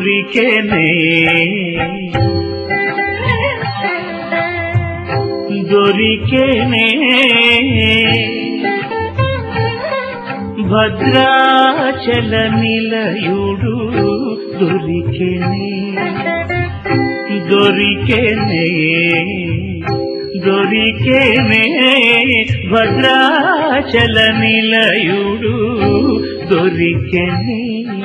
దొరికెనే దొరికెనే భద్రాచల నిలయుడు దొరికెనే దొరికెనే దొరికెనే భద్రాచల నిలయుడు దొరికెనే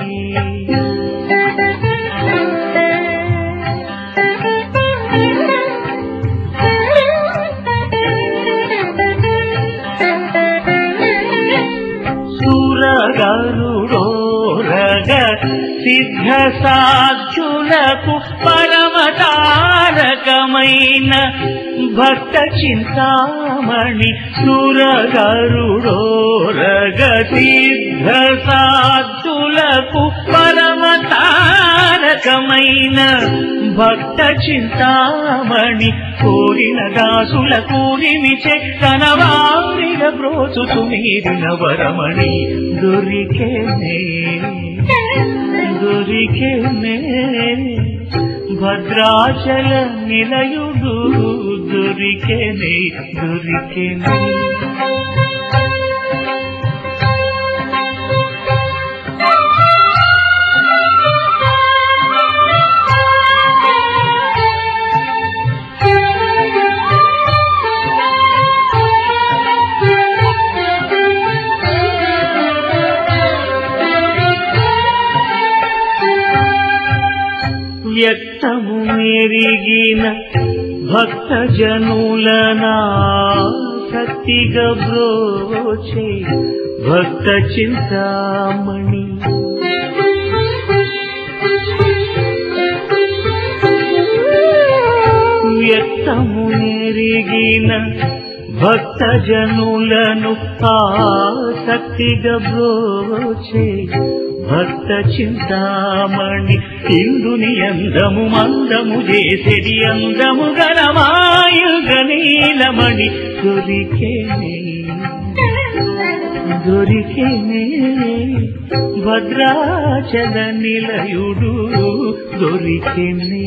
సురగరుడోరగ సిద్ధ సాధ్యులకు పరమతారకమైన భక్త చింతామణి సురగరుడోరగ సిద్ధ సాధ్యులకు పరమతారకమైన భక్త చింతామణి కోరిన దాసుల కూరిమిచే తన వారిన బ్రోచుతు మీరిన వరమణి దొరికేనే దొరికేనే భద్రాచల నిలయుడు దొరికేనే దొరికేనే వ్యక్తము మెరిగిన భక్త జనులనా శక్తిగా బ్రోచే భక్త చింతామణి వ్యక్తము మెరిగిన భక్త జనులను ఆసక్తిగా బ్రోచే భక్త చింతామణి ఇందుని అందము మందము చేసేది అందము గణమాయుగనీలమణి దొరికేనే దొరికేనే భద్రాచల నిలయుడు దొరికేనే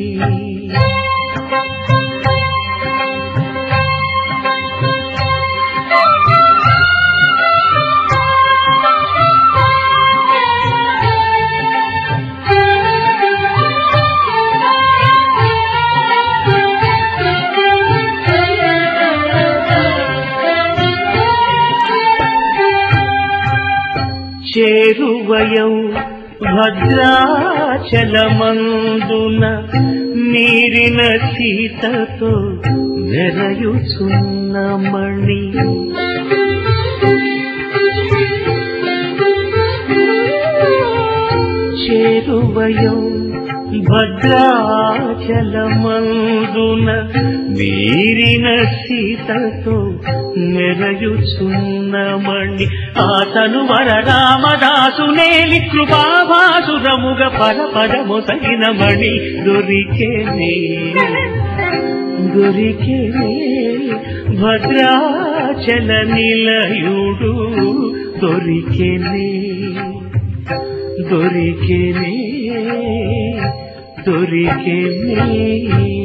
చేరువయౌ భద్రాచలమందున నీరిన సీతతో వెరయుచున్న మణి చేరువయౌ భద్రాచలమందున నీరిన సీతతో మెరయుచున్నమణి ఆతను వర రామదాసు నేలి కృపాభాసురముగ పర పరమొసగిన మణి దొరికేనే దొరికేనే భద్రాచల నిలయుడు దొరికేనే దొరికేనే దొరికేనే